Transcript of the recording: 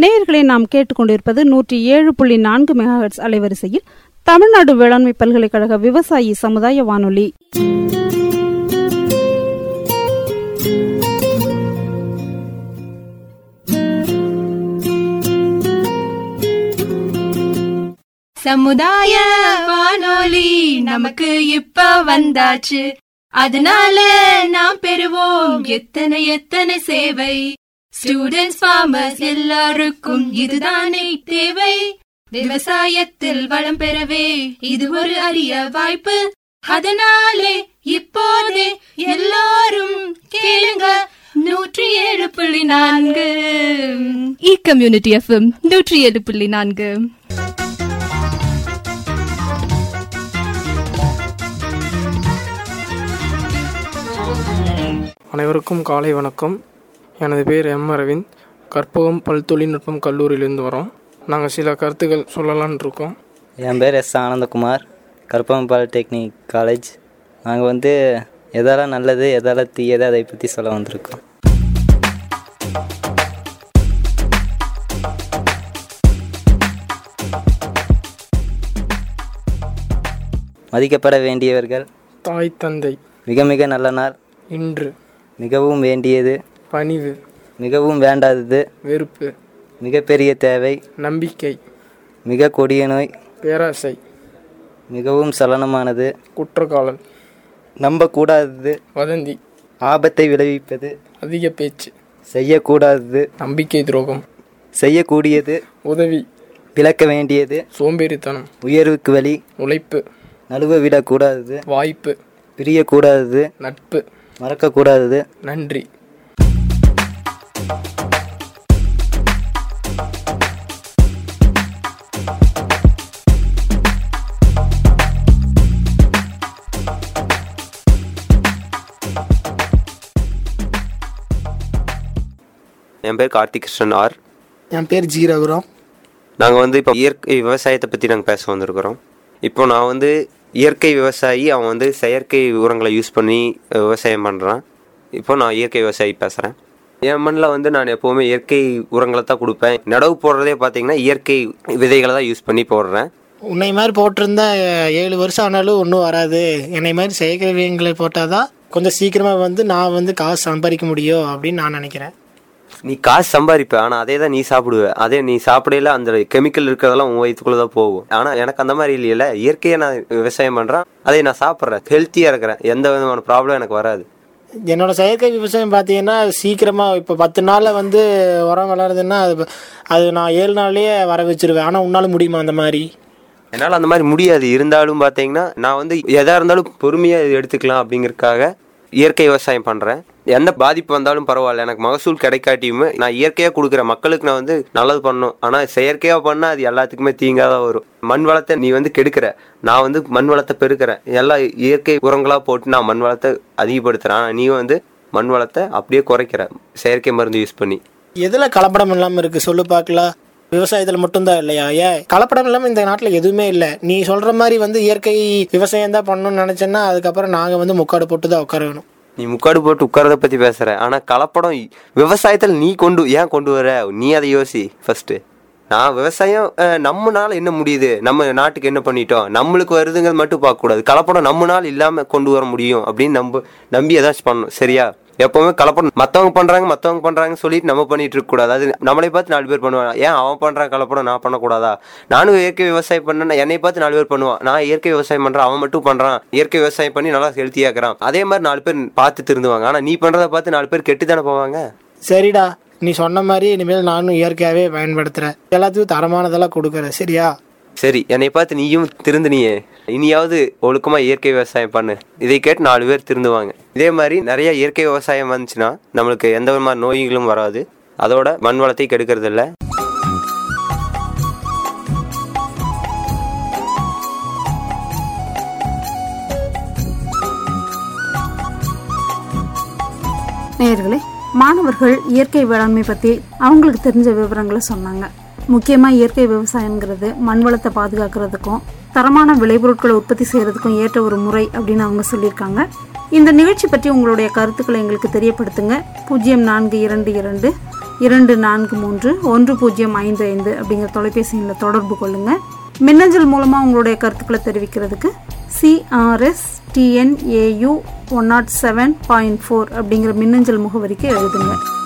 நேயர்களை நாம் கேட்டுக்கொண்டிருப்பது நூற்றி ஏழு புள்ளி நான்கு மெகாஹெட்ஸ் அலைவரிசையில் தமிழ்நாடு வேளாண்மை பல்கலைக்கழக விவசாயி சமுதாய வானொலி சமுதாய வானொலி நமக்கு இப்ப வந்தாச்சு அதனால நாம் பெறுவோம் எத்தனை எத்தனை சேவை ஸ்டூடெண்ட்ஸ் ஃபார்மர்ஸ் எல்லாருக்கும் இதுதானே தேவை விவசாயத்தில் வளம் பெறவே இது ஒரு அரிய வாய்ப்பு அதனாலே இப்போதே எல்லாரும் கேளுங்க நூற்றி ஏழு புள்ளி நான்கு இ கம்யூனிட்டி எஃப்எம் நூற்றி ஏழு புள்ளி நான்கு அனைவருக்கும் காலை வணக்கம் எனது பேர் எம் அரவிந்த் கற்பகம் பல் தொழில்நுட்பம் கல்லூரியிலேருந்து வரோம் நாங்கள் சில கருத்துக்கள் சொல்லலான் இருக்கோம் என் பேர் S Anandakumar Karpagam polytechnic college நாங்கள் வந்து எதால நல்லது எதால தீயது அதை பற்றி சொல்ல வந்திருக்கோம் மதிக்கப்பட வேண்டியவர்கள் தாய் தந்தை மிக மிக நல்ல நாள் இன்று மிகவும் வேண்டியது பணிவு மிகவும் வேண்டாதது வெறுப்பு மிகப்பெரிய தேவை நம்பிக்கை மிக கொடிய நோய் பேராசை மிகவும் சலனமானது குற்றக்காலல் நம்பக்கூடாதது வதந்தி ஆபத்தை விளைவிப்பது அதிக பேச்சு செய்யக்கூடாதது நம்பிக்கை துரோகம் செய்யக்கூடியது உதவி விளக்க வேண்டியது சோம்பேறித்தனம் உயர்வுக்கு வழி உழைப்பு நழுவ விடக்கூடாதது வாய்ப்பு பிரியக்கூடாதது நட்பு மறக்கக்கூடாதது நன்றி என் பேர் கார்த்திக் கிருஷ்ணன் ஆர் என் பேர் ஜி ரகுராம் நாங்கள் வந்து இப்போ இயற்கை விவசாயத்தை பற்றி நாங்கள் பேச வந்திருக்கிறோம் இப்போ நான் வந்து இயற்கை விவசாயி அவன் வந்து செயற்கை உரங்களை யூஸ் பண்ணி அஹ், விவசாயம் பண்ணுறான் இப்போ நான் இயற்கை விவசாயி பேசுகிறேன் என் மண்ணில் வந்து நான் எப்போவுமே இயற்கை உரங்களை தான் கொடுப்பேன் நடவு போடுறதே பார்த்தீங்கன்னா இயற்கை விதைகளை தான் யூஸ் பண்ணி போடுறேன் உன்னை மாதிரி போட்டிருந்தா அஹ், ஏழு வருஷம் ஆனாலும் ஒன்றும் வராது என்னை மாதிரி செயற்கைவியங்களை போட்டால் தான் கொஞ்சம் சீக்கிரமாக வந்து நான் வந்து காசு சம்பாதிக்க முடியும் அப்படின்னு நான் நினைக்கிறேன் நீ காசு சம்பாதிப்ப ஆனால் அதே தான் நீ சாப்பிடுவ அதே நீ சாப்பிடையில அந்த கெமிக்கல் இருக்கிறதெல்லாம் உன் வயிற்றுக்குள்ளே தான் போகும் ஆனால் எனக்கு அந்த மாதிரி இல்லையில இயற்கையாக நான் விவசாயம் பண்ணுறேன் அதை நான் சாப்பிட்றேன் ஹெல்த்தியாக இருக்கிறேன் எந்த விதமான ப்ராப்ளம் எனக்கு வராது என்னோட செயற்கை விவசாயம் பார்த்தீங்கன்னா சீக்கிரமாக இப்போ பத்து நாளில் வந்து உரம் வளருதுன்னா அது அது நான் ஏழு நாள்லேயே வர வச்சிருவேன் ஆனால் உன்னால் முடியுமா அந்த மாதிரி என்னால் அந்த மாதிரி முடியாது இருந்தாலும் பார்த்தீங்கன்னா நான் வந்து எதாக இருந்தாலும் பொறுமையாக எடுத்துக்கலாம் அப்படிங்கறதுக்காக இயற்கை விவசாயம் பண்ணுறேன் எந்த பாதிப்பு வந்தாலும் பரவாயில்ல எனக்கு மகசூல் கிடைக்காட்டியுமே நான் இயற்கையாக கொடுக்குற மக்களுக்கு நான் வந்து நல்லது பண்ணணும் ஆனால் செயற்கையாக பண்ணால் அது எல்லாத்துக்குமே தீங்காக தான் வரும் மண் வளத்தை நீ வந்து கெடுக்கிற நான் வந்து மண் வளத்தை பெருக்கிறேன் எல்லாம் இயற்கை உரங்களாக போட்டு நான் மண் வளத்தை அதிகப்படுத்துகிறேன் ஆனால் நீ வந்து மண் வளத்தை அப்படியே குறைக்கிற செயற்கை மருந்து யூஸ் பண்ணி எதில் கலப்படம் இல்லாமல் இருக்குது சொல்லு பார்க்கலாம் விவசாயத்தில் மட்டும்தான் இல்லையா ஏன் கலப்படம் இல்லாமல் இந்த நாட்டில் எதுவுமே இல்லை நீ சொல்கிற மாதிரி வந்து இயற்கை விவசாயம் தான் பண்ணணும்னு நினச்சேன்னா அதுக்கப்புறம் நாங்கள் வந்து முக்காடு போட்டு தான் உட்கார வேணும் நீ முக்காடு போட்டு உட்காரத பத்தி பேசுற ஆனா கலப்படம் விவசாயத்துல நீ கொண்டு ஏன் கொண்டு வர நீ அதை யோசி ஃபர்ஸ்ட் நான் விவசாயம் அஹ், நம்மனால என்ன முடியுது நம்ம நாட்டுக்கு என்ன பண்ணிட்டோம் நம்மளுக்கு வருதுங்கிறது மட்டும் பார்க்க கூடாது கலப்படம் நம்மனால இல்லாம கொண்டு வர முடியும் அப்படின்னு நம்ப நம்பி ஏதாச்சும் பண்ணணும் சரியா எப்பவுமே கலப்படம் மத்தவங்க பண்றாங்க மத்தவங்க பண்றாங்கன்னு சொல்லிட்டு நம்ம பண்ணிட்டு இருக்க கூடாது அது நம்மளை பார்த்து நாலு பேர் பண்ணுவாங்க ஏன் அவன் பண்றான் கலப்படம் நான் பண்ணக்கூடாதா நானும் இயற்கை விவசாயம் பண்ணேன் என்னை பார்த்து நாலு பேர் பண்ணுவான் நான் இயற்கை விவசாயம் பண்றேன் அவன் மட்டும் பண்றான் இயற்கை விவசாயம் பண்ணி நல்லா ஹெல்த்தியா இருக்கிறான் அதே மாதிரி நாலு பேர் பார்த்து திருந்துவாங்க ஆனா நீ பண்றத பார்த்து நாலு பேர் கெட்டு தானே போவாங்க சரிடா நீ சொன்ன மாதிரி இனிமேல் நானும் இயற்கையாகவே பயன்படுத்துகிறேன் எல்லாத்துக்கும் தரமானதெல்லாம் கொடுக்குறேன் சரியா சரி என்னை பார்த்து நீயும் திருந்துனியே இனியாவது ஒழுக்கமா இயற்கை விவசாயம் பண்ணு இதை கேட்டு நாலு பேர் திருந்துவாங்க இதே மாதிரி நிறைய இயற்கை விவசாயம் வந்துச்சுன்னா நம்மளுக்கு எந்த விதமான நோய்களும் வராது அதோட மண் வளத்தை கெடுக்கிறது இல்ல நேயர்களே மாணவர்கள் இயற்கை வேளாண்மை பற்றி அவங்களுக்கு தெரிஞ்ச விவரங்களை சொன்னாங்க முக்கியமாக இயற்கை விவசாயங்கிறது மண் வளத்தை பாதுகாக்கிறதுக்கும் தரமான விளைபொருட்களை உற்பத்தி செய்கிறதுக்கும் ஏற்ற ஒரு முறை அப்படின்னு அவங்க சொல்லியிருக்காங்க இந்த நிகழ்ச்சி பற்றி உங்களுடைய கருத்துக்களை எங்களுக்கு தெரியப்படுத்துங்க பூஜ்ஜியம் நான்கு இரண்டு இரண்டு இரண்டு நான்கு மூன்று ஒன்று பூஜ்ஜியம் ஐந்து ஐந்து அப்படிங்கிற தொலைபேசி எண்ணில் தொடர்பு கொள்ளுங்கள் மின்னஞ்சல் மூலமாக உங்களுடைய கருத்துக்களை தெரிவிக்கிறதுக்கு CRS TNAU one dot seven point four அப்படிங்கிற மின்னஞ்சல் முகவரிக்கு எழுதுங்க